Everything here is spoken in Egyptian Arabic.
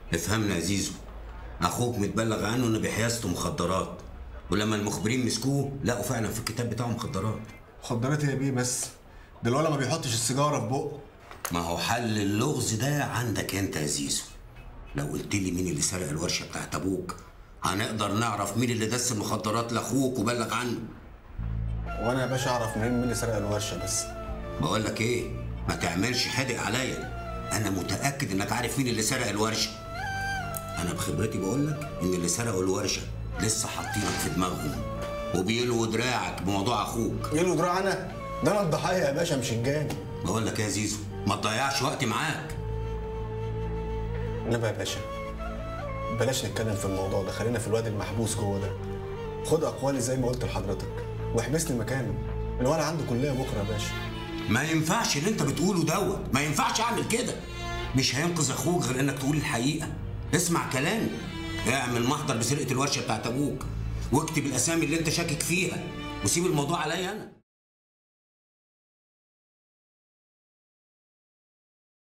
افهمنا يا زيزو اخوك متبلغ عنه انه بحيازته مخدرات ولما المخبرين مسكوه لقوا فعلا في الكتاب بتاعه مخدرات مخدرات يا بيه بس ده الولا ما بيحطش السيجاره في بقه ما هو حل اللغز ده عندك انت يا زيزو لو قلت لي مين اللي سرق الورشه بتاعت ابوك هنقدر نعرف مين اللي دس المخدرات لاخوك وبلغ عنه وانا يا باشا اعرف منين مين اللي سرق الورشه بس بقول لك ايه ما تعملش حدق عليا انا متاكد انك عارف مين اللي سرق الورشه انا بخبرتي بقول لك ان اللي سرقوا الورشه لسه حاطينك في دماغهم وبيلوا دراعك بموضوع اخوك ايه له دراع انا ده انا الضحيه يا باشا مش الجاني بقول لك يا زيزو ما تضيعش وقت معاك انما يا باشا بلاش نتكلم في الموضوع ده خلينا في الواد المحبوس جوه ده خد اقوالي زي ما قلت لحضرتك واحبسني مكانه الولد عنده كليه بكره يا باشا ما ينفعش اللي انت بتقوله دوت ما ينفعش اعمل كده مش هينقذ اخوك غير انك تقول الحقيقه اسمع كلامي اعمل محضر بسرقه الورشه بتاعت ابوك واكتب الاسامي اللي انت شاكك فيها وسيب الموضوع عليا انا